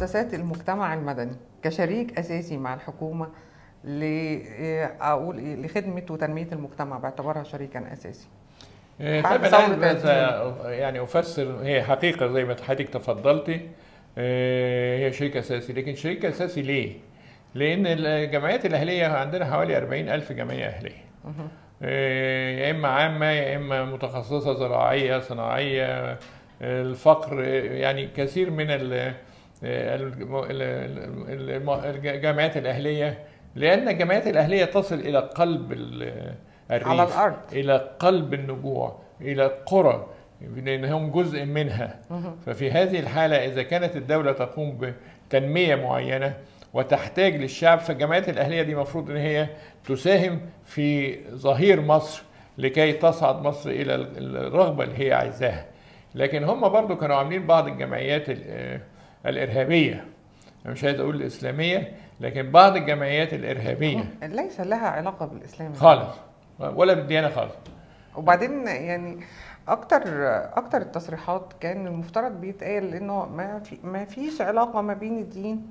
مؤسسات المجتمع المدني كشريك اساسي مع الحكومه ل اقول إيه؟ لخدمه وتنميه المجتمع باعتبارها شريكا اساسي آه، بعد طبعا ثورة أنا بس- 30. يعني افسر هي حقيقه زي ما حضرتك تفضلتي آه، هي شريك اساسي لكن شريك اساسي ليه؟ لان الجمعيات الاهليه عندنا حوالي 40 الف جمعيه اهليه آه، يا اما عامه يا اما متخصصه زراعيه صناعيه آه، الفقر آه، يعني كثير من ال- آه، الم- ال- ال- الم- الجمعيات الاهليه لان الجمعيات الاهليه تصل الى قلب ال- الريف على الارض الى قلب النجوع الى القرى لان هم جزء منها ففي هذه الحاله اذا كانت الدوله تقوم بتنميه معينه وتحتاج للشعب فالجمعيات الاهليه دي المفروض ان هي تساهم في ظهير مصر لكي تصعد مصر الى الرغبه اللي هي عايزاها لكن هم برضو كانوا عاملين بعض الجمعيات ال- الارهابيه أنا مش عايز اقول الاسلاميه لكن بعض الجمعيات الارهابيه ليس لها علاقه بالاسلام خالص ولا بالديانه خالص وبعدين يعني اكتر اكتر التصريحات كان المفترض بيتقال انه ما في ما فيش علاقه ما بين الدين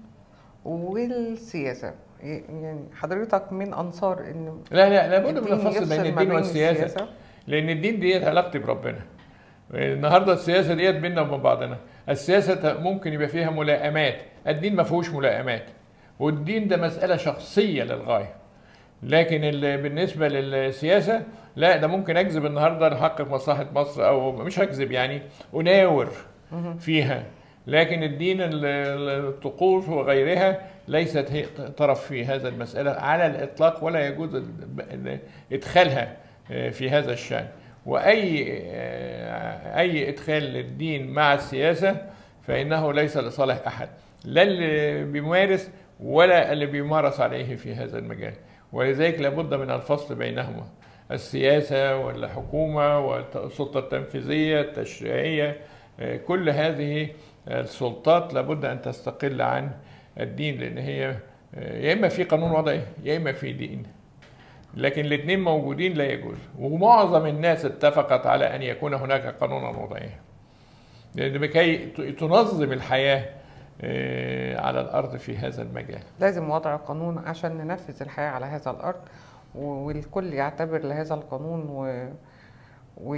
والسياسه يعني حضرتك من انصار ان لا لا لابد من الدين الفصل يفصل بين ما الدين والسياسه السياسة. لان الدين ديت علاقتي بربنا النهارده السياسه ديت بيننا وبين بعضنا السياسه ت- ممكن يبقى فيها ملائمات الدين ما فيهوش ملائمات والدين ده مساله شخصيه للغايه لكن ال- بالنسبه للسياسه لا ده ممكن اكذب النهارده لحقق مصلحه مصر او مش هكذب يعني اناور فيها لكن الدين ال- ال- الطقوس وغيرها ليست هي طرف في هذا المسألة على الإطلاق ولا يجوز ال- ال- إدخالها آه، في هذا الشأن وأي آه، أي إدخال للدين مع السياسة فإنه ليس لصالح أحد لا اللي بيمارس ولا اللي بيمارس عليه في هذا المجال ولذلك لابد من الفصل بينهما السياسة والحكومة والسلطة التنفيذية التشريعية آه، كل هذه السلطات لابد أن تستقل عن الدين لأن هي آه، يا إما في قانون وضعي يا إما في دين لكن الاثنين موجودين لا يجوز ومعظم الناس اتفقت على أن يكون هناك قانونا وضعيا لأن لكي ت- تنظم الحياة آه، على الأرض في هذا المجال لازم وضع قانون عشان ننفذ الحياة على هذا الأرض و- والكل يعتبر لهذا القانون و... و...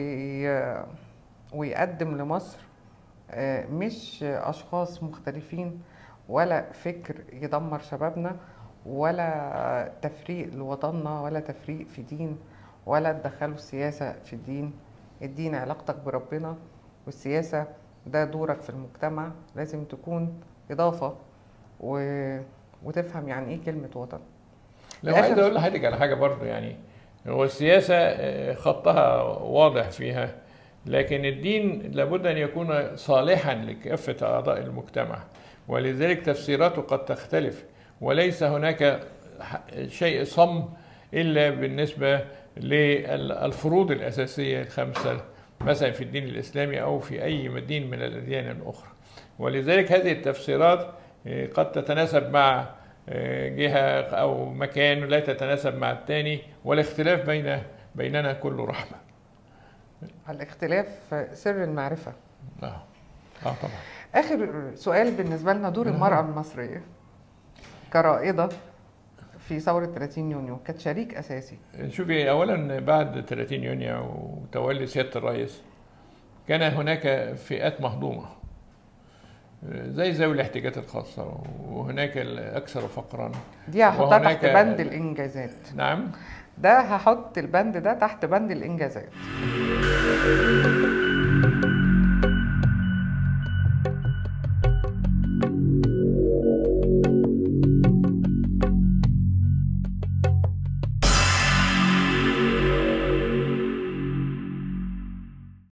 ويقدم لمصر آه، مش أشخاص مختلفين ولا فكر يدمر شبابنا ولا تفريق لوطننا ولا تفريق في دين ولا تدخلوا السياسة في الدين الدين علاقتك بربنا والسياسة ده دورك في المجتمع لازم تكون إضافة و... وتفهم يعني إيه كلمة وطن لو آخر- عايز اقول لحضرتك على حاجه برضو يعني هو السياسه آه، خطها واضح فيها لكن الدين لابد ان يكون صالحا لكافه اعضاء المجتمع ولذلك تفسيراته قد تختلف وليس هناك ح- شيء صم الا بالنسبه للفروض الاساسيه الخمسه مثلا في الدين الاسلامي او في اي دين من الاديان الاخرى ولذلك هذه التفسيرات آه، قد تتناسب مع آه، جهة أو مكان لا تتناسب مع الثاني والاختلاف بين بيننا كله رحمة الاختلاف سر المعرفة آه. آه طبعا آخر سؤال بالنسبة لنا دور المرأة المصرية كرائدة في ثورة 30 يونيو كانت شريك أساسي شوفي أولا بعد 30 يونيو وتولي سيادة الرئيس كان هناك فئات مهضومة زي ذوي الاحتياجات الخاصة وهناك الأكثر فقرا دي هحطها وهناك- تحت بند الإنجازات نعم ده هحط البند ده تحت بند الإنجازات